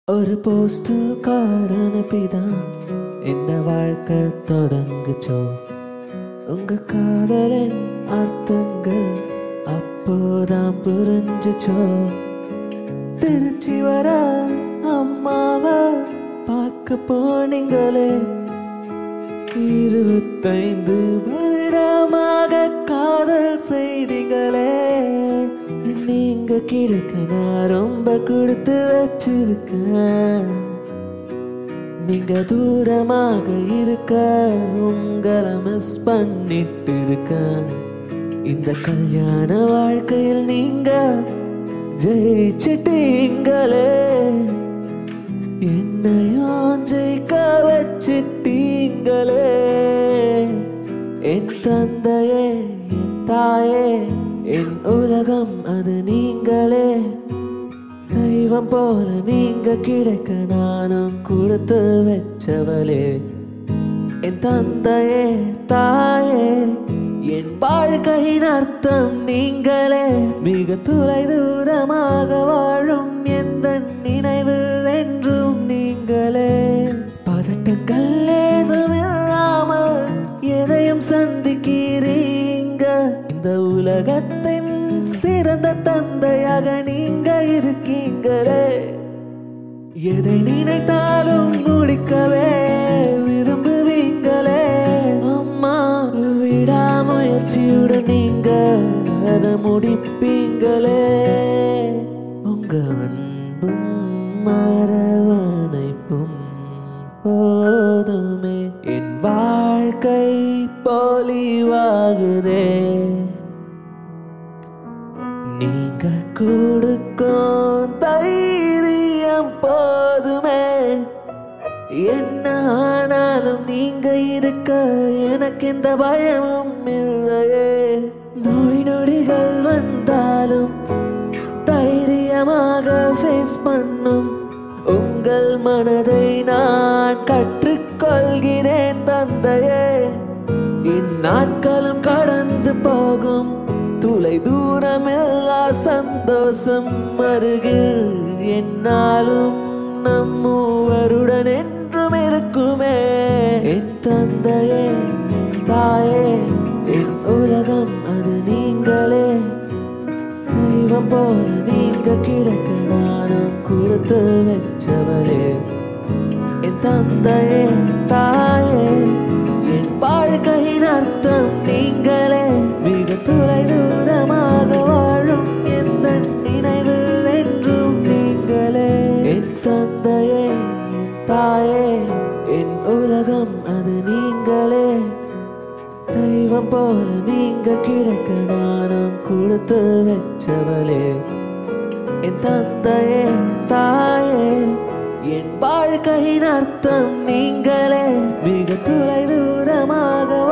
ஒரு postal card அனுப்பிதான் இந்த வாழ்க்கை தொடங்குச்சோ உங்க காதலின் அர்த்தங்கள் அப்போதான் புரிஞ்சுச்சோ திருச்சி வர அம்மாவை பார்க்க போனீங்களே இருபத்தைந்து வருடமாக காதல் செய்தீங்களே நீங்க கிடைக்க நான் ரொம்ப கொடுத்து வச்சிருக்கேன் நீங்க தூரமாக இருக்க உங்களை மிஸ் பண்ணிட்டு இருக்கேன் இந்த கல்யாண வாழ்க்கையில் நீங்க ஜெயிச்சிட்டீங்களே என்னையும் ஜெயிக்க வச்சிட்டீங்களே என் தந்தையே என் தாயே என் உலகம் அது நீங்களே தெய்வம் போல நீங்க கிடைக்க நானும் கொடுத்து வச்சவளே என் தந்தையே தாயே என் வாழ்க்கையின் அர்த்தம் நீங்களே மிக தொலை தூரமாக வாழும் எந்த நினைவில் என்றும் நீங்களே பதட்டங்கள் ஏதும் இல்லாமல் எதையும் சந்திக்கிறீங்க இந்த உலகத்தின் சிறந்த தந்தையாக நீங்க இருக்கீங்களே எதை நினைத்தாலும் முடிக்கவே விரும்புவீங்களே அம்மா விடாமுயற்சியுடன் நீங்க அதை முடிப்பீங்களே உங்க அன்பும் மரவணைப்பும் போதுமே என் வாழ்க்கை பொலிவாகுதே நீங்க கொடுக்கும் தைரியம் போதுமே என்ன ஆனாலும் நீங்க இருக்க எனக்கு எந்த பயமும் இல்லையே நோய் நொடிகள் வந்தாலும் தைரியமாக ஃபேஸ் பண்ணும் உங்கள் மனதை நான் கற்றுக்கொள்கிறேன் தந்தையே இந்நாட்களும் கடந்து போகும் துளை தூரமில்லா சந்தோஷம் அருகில் என்னாலும் நம் மூவருடன் என்றும் இருக்குமே என் தந்தையே என் தாயே என் உலகம் அது நீங்களே தெய்வம் போல நீங்க கிடைக்க நானும் கொடுத்து வச்சவளே என் தந்தையே தாயே என் வாழ்க்கையின் அர்த்தம் நீங்களே மிக தொலை தூரமாக வாழும் எந்த நினைவில் என்றும் நீங்களே என் தந்தையே என் தாயே என் உலகம் அது நீங்களே தெய்வம் போல நீங்க கிடைக்க நானும் கொடுத்து வச்சவளே என் தந்தையே தாயே என் வாழ்க்கையின் அர்த்தம் நீங்களே மிக தொலை தூரமாக